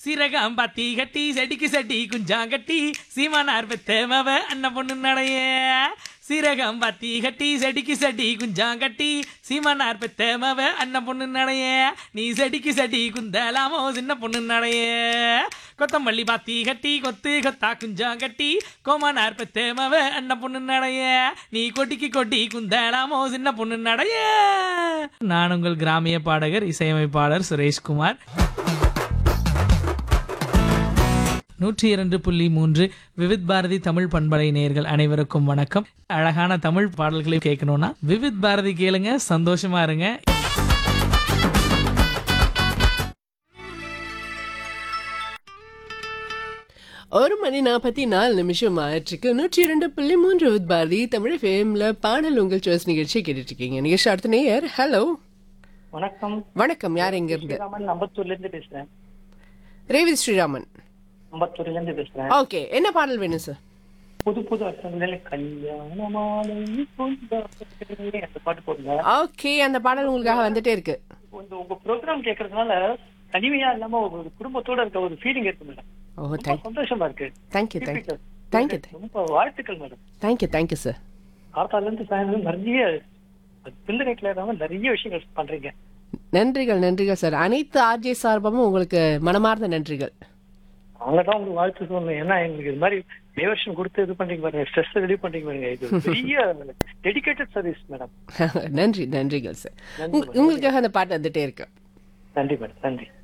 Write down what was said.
சீரகம் பாத்தி கட்டி செடிக்கு செடி குஞ்சாங்கட்டி சீமானார் பெத்தேமவ அண்ணன் பொண்ணு நடைய சீரகம் பாத்தி கட்டி செடிக்கு செடி குஞ்சாங்கட்டி சீமானார் பெத்தேமவ அண்ணன் பொண்ணு நடைய நீ செடிக்கு செடி குந்தலாமோ சின்ன பொண்ணு நடைய கொத்தமல்லி பாத்தி கட்டி கொத்து கொத்தா குஞ்சாங்கட்டி கோமானார் பெத்தேமவ அண்ணன் பொண்ணு நடைய நீ கொட்டிக்கு கொட்டி குந்தலாமோ சின்ன பொண்ணு நடைய நான் உங்கள் கிராமிய பாடகர் இசையமைப்பாளர் சுரேஷ்குமார் நூற்றி இரண்டு புள்ளி மூன்று விவித் பாரதி தமிழ் பண்பலை நேயர்கள் அனைவருக்கும் வணக்கம் அழகான தமிழ் பாடல்களை கேட்கணும்னா விவித் பாரதி கேளுங்க சந்தோஷமா இருங்க ஒரு மணி நாற்பத்தி நாலு நிமிஷம் ஆயிற்றுக்கு நூற்றி இரண்டு புள்ளி மூன்று வித் பாரதி தமிழ் ஃபேம்ல பாடல் உங்கள் சாய்ஸ் நிகழ்ச்சி கேட்டுட்டு இருக்கீங்க நிகழ்ச்சி அடுத்த நேயர் ஹலோ வணக்கம் வணக்கம் யார் எங்க இருந்து ஸ்ரீராமன் அம்பத்தூர்ல இருந்து பேசுறேன் ரேவித் ஸ்ரீராமன் அம்பத்தூர்ல இருந்து பேசுறேன் ஓகே என்ன பாடல் வேணும் சார் புது புது அர்த்தங்கள் கல்யாண மாலை கொண்டாடுகிறேன் அந்த பாட்டு போடுங்க ஓகே அந்த பாடல் உங்களுக்காக வந்துட்டே இருக்கு இந்த உங்க ப்ரோக்ராம் கேக்குறதுனால தனிமையா இல்லாம ஒரு குடும்பத்தோட இருக்க ஒரு ஃபீலிங் இருக்கு மேடம் ஓ ரொம்ப தேங்க் சந்தோஷமா இருக்கு தேங்க்யூ தேங்க்யூ தேங்க்யூ ரொம்ப வாழ்த்துக்கள் மேடம் தேங்க்யூ தேங்க்யூ சார் காத்தால இருந்து சாயந்தரம் நிறைய சிந்தனைக்குள்ள இல்லாம நிறைய விஷயங்கள் பண்றீங்க நன்றிகள் நன்றிகள் சார் அனைத்து ஆர்ஜே சார்பமும் உங்களுக்கு மனமார்ந்த நன்றிகள் அவங்கதான் உங்களுக்கு வாழ்த்து சொல்லணும் ஏன்னா எங்களுக்கு இது மாதிரி டைவர்ஷன் கொடுத்து இது பண்றீங்க பாருங்க ஸ்ட்ரெஸ் ரெடி பண்றீங்க பாருங்க இது பெரிய டெடிகேட்டட் சர்வீஸ் மேடம் நன்றி நன்றிகள் சார் உங்களுக்காக அந்த பாட்டு வந்துட்டே இருக்கு நன்றி மேடம் நன்றி